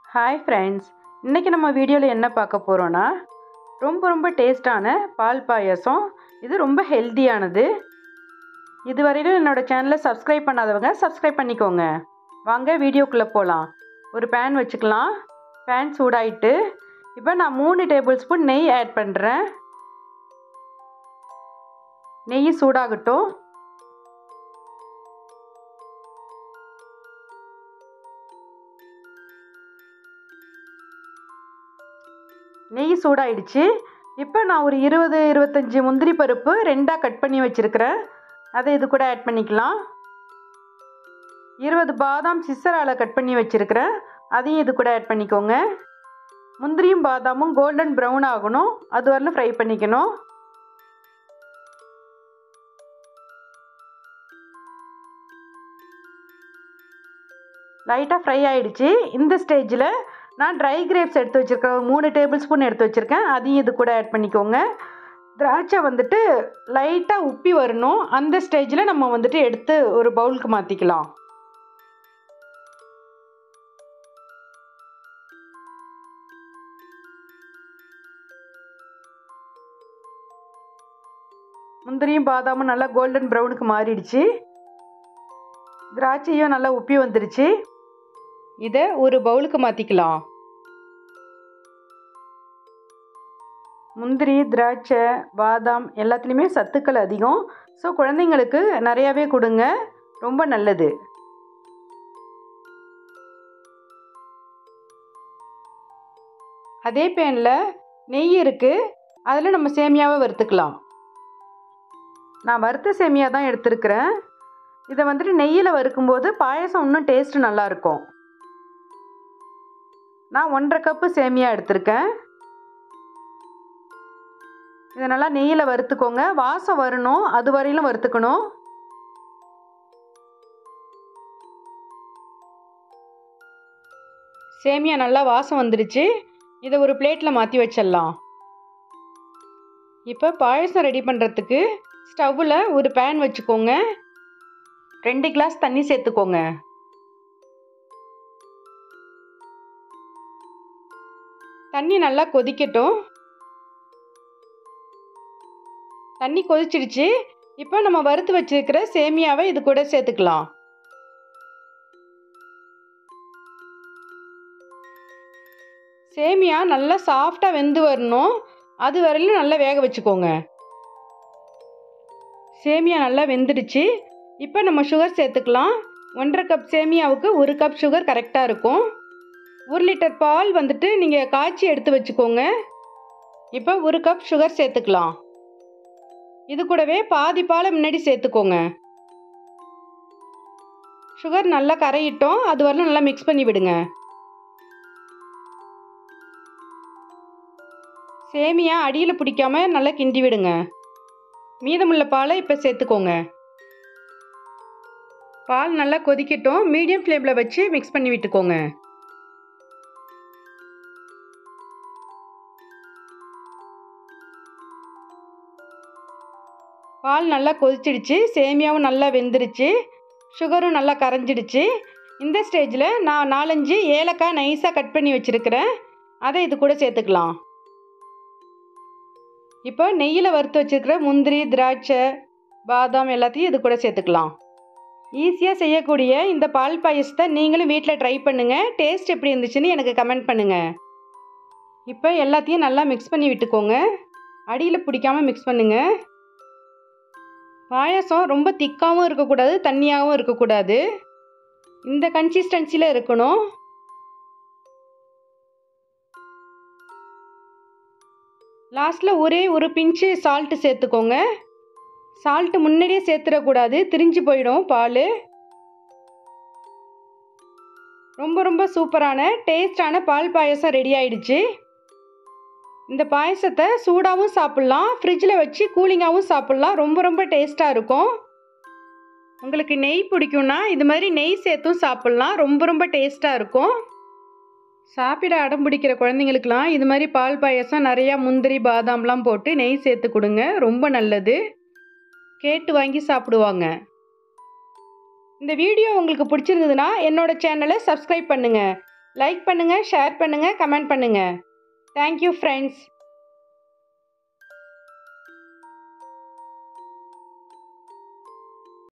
hi friends இன்றைக்கி நம்ம வீடியோவில் என்ன பார்க்க போகிறோன்னா ரொம்ப ரொம்ப டேஸ்டான பால் பாயாசம் இது ரொம்ப ஹெல்த்தியானது இதுவரையிலும் என்னோடய சேனலை சப்ஸ்கிரைப் பண்ணாதவங்க சப்ஸ்கிரைப் பண்ணிக்கோங்க வாங்க வீடியோக்குள்ளே போகலாம் ஒரு பேன் வச்சுக்கலாம் பேன் சூடாயிட்டு இப்போ நான் மூணு டேபிள் ஸ்பூன் நெய் ஆட் பண்ணுறேன் நெய் சூடாகட்டும் நெய் சூடாயிடுச்சு இப்போ நான் ஒரு இருபது இருபத்தஞ்சி முந்திரி பருப்பு ரெண்டாக கட் பண்ணி வச்சுருக்கிறேன் அதை இது கூட ஆட் பண்ணிக்கலாம் இருபது பாதாம் சிசரால் கட் பண்ணி வச்சுருக்கிறேன் அதையும் இது கூட ஆட் பண்ணிக்கோங்க முந்திரியும் பாதாமும் கோல்டன் ப்ரௌன் ஆகணும் அது வரலும் ஃப்ரை பண்ணிக்கணும் லைட்டாக ஃப்ரை ஆகிடுச்சு இந்த ஸ்டேஜில் நான் ட்ரை கிரேப்ஸ் எடுத்து வச்சுருக்கேன் ஒரு மூணு டேபிள் ஸ்பூன் எடுத்து வச்சுருக்கேன் அதையும் இது கூட ஆட் பண்ணிக்கோங்க திராட்சை வந்துட்டு லைட்டாக உப்பி வரணும் அந்த ஸ்டேஜில் நம்ம வந்துட்டு எடுத்து ஒரு பவுலுக்கு மாற்றிக்கலாம் முந்திரியும் பாதாமும் நல்லா கோல்டன் ப்ரௌனுக்கு மாறிடுச்சு திராட்சையும் நல்லா உப்பி வந்துடுச்சு இதை ஒரு பவுலுக்கு மாற்றிக்கலாம் முந்திரி திராட்சை பாதாம் எல்லாத்துலேயுமே சத்துக்கள் அதிகம் ஸோ குழந்தைங்களுக்கு நிறையாவே கொடுங்க ரொம்ப நல்லது அதே பேனில் நெய் இருக்குது அதில் நம்ம சேமியாவை வறுத்துக்கலாம் நான் வறுத்த சேமியா தான் எடுத்திருக்கிறேன் இதை வந்துட்டு நெய்யில் வறுக்கும்போது பாயசம் இன்னும் டேஸ்ட்டு நல்லாயிருக்கும் நான் ஒன்றரை கப்பு சேமியா எடுத்திருக்கேன் இதை நல்லா நெய்யில் வறுத்துக்கோங்க வாசம் வரணும் அது வரையிலும் வறுத்துக்கணும் சேமியா நல்லா வாசம் வந்துடுச்சு இதை ஒரு பிளேட்டில் மாற்றி வச்சிடலாம் இப்போ பாயசம் ரெடி பண்ணுறதுக்கு ஸ்டவ்வில் ஒரு பேன் வச்சுக்கோங்க ரெண்டு கிளாஸ் தண்ணி சேர்த்துக்கோங்க தண்ணி நல்லா கொதிக்கட்டும் தண்ணி கொதிச்சிடுச்சு இப்போ நம்ம வறுத்து வச்சிருக்கிற சேமியாவை இது கூட சேர்த்துக்கலாம் சேமியா நல்லா சாஃப்டாக வெந்து வரணும் அது வரையிலும் நல்லா வேக வச்சுக்கோங்க சேமியா நல்லா வெந்துடுச்சு இப்போ நம்ம சுகர் சேர்த்துக்கலாம் ஒன்றரை கப் சேமியாவுக்கு ஒரு கப் சுகர் கரெக்டாக இருக்கும் ஒரு லிட்டர் பால் வந்துட்டு நீங்கள் காய்ச்சி எடுத்து வச்சுக்கோங்க இப்போ ஒரு கப் சுகர் சேர்த்துக்கலாம் இது கூடவே பாதி பாலை முன்னாடி சேர்த்துக்கோங்க சுகர் நல்லா கரையிட்டோம் அது வரலாம் நல்லா மிக்ஸ் பண்ணி விடுங்க சேமியா அடியில் பிடிக்காம நல்லா கிண்டி விடுங்க மீதமுள்ள பாலை இப்போ சேர்த்துக்கோங்க பால் நல்லா கொதிக்கட்டும் மீடியம் ஃப்ளேமில் வச்சு மிக்ஸ் பண்ணி விட்டுக்கோங்க பால் நல்லா கொதிச்சிடுச்சு சேமியாவும் நல்லா வெந்துருச்சு சுகரும் நல்லா கரைஞ்சிடுச்சு இந்த ஸ்டேஜில் நான் நாலஞ்சு ஏலக்காய் நைஸாக கட் பண்ணி வச்சுருக்கிறேன் அதை இது கூட சேர்த்துக்கலாம் இப்போ நெய்யில் வறுத்து வச்சுருக்கிற முந்திரி திராட்சை பாதாம் எல்லாத்தையும் இது கூட சேர்த்துக்கலாம் ஈஸியாக செய்யக்கூடிய இந்த பால் பாயசத்தை நீங்களும் வீட்டில் ட்ரை பண்ணுங்கள் டேஸ்ட் எப்படி இருந்துச்சுன்னு எனக்கு கமெண்ட் பண்ணுங்கள் இப்போ எல்லாத்தையும் நல்லா மிக்ஸ் பண்ணி விட்டுக்கோங்க அடியில் பிடிக்காமல் மிக்ஸ் பண்ணுங்கள் பாயாசம் ரொம்ப திக்காகவும் இருக்கக்கூடாது தண்ணியாகவும் இருக்கக்கூடாது இந்த கன்சிஸ்டன்சியில் இருக்கணும் லாஸ்ட்டில் ஒரே ஒரு பிஞ்சு சால்ட்டு சேர்த்துக்கோங்க சால்ட்டு முன்னாடியே சேர்த்துடக்கூடாது திரிஞ்சு போயிடும் பால் ரொம்ப ரொம்ப சூப்பரான டேஸ்டான பால் பாயசம் ரெடி ஆயிடுச்சு இந்த பாயசத்தை சூடாகவும் சாப்பிட்லாம் ஃப்ரிட்ஜில் வச்சு கூலிங்காகவும் சாப்பிட்லாம் ரொம்ப ரொம்ப டேஸ்ட்டாக இருக்கும் உங்களுக்கு நெய் பிடிக்கும்னா இது மாதிரி நெய் சேர்த்தும் சாப்பிட்லாம் ரொம்ப ரொம்ப டேஸ்ட்டாக இருக்கும் சாப்பிட அடம் பிடிக்கிற குழந்தைங்களுக்கெலாம் இது மாதிரி பால் பாயசம் நிறையா முந்திரி பாதாம்லாம் போட்டு நெய் சேர்த்து கொடுங்க ரொம்ப நல்லது கேட்டு வாங்கி சாப்பிடுவாங்க இந்த வீடியோ உங்களுக்கு பிடிச்சிருந்ததுன்னா என்னோட சேனலை சப்ஸ்கிரைப் பண்ணுங்கள் லைக் பண்ணுங்கள் ஷேர் பண்ணுங்கள் கமெண்ட் பண்ணுங்கள் தேங்க்யூ ஃப்ரெண்ட்ஸ்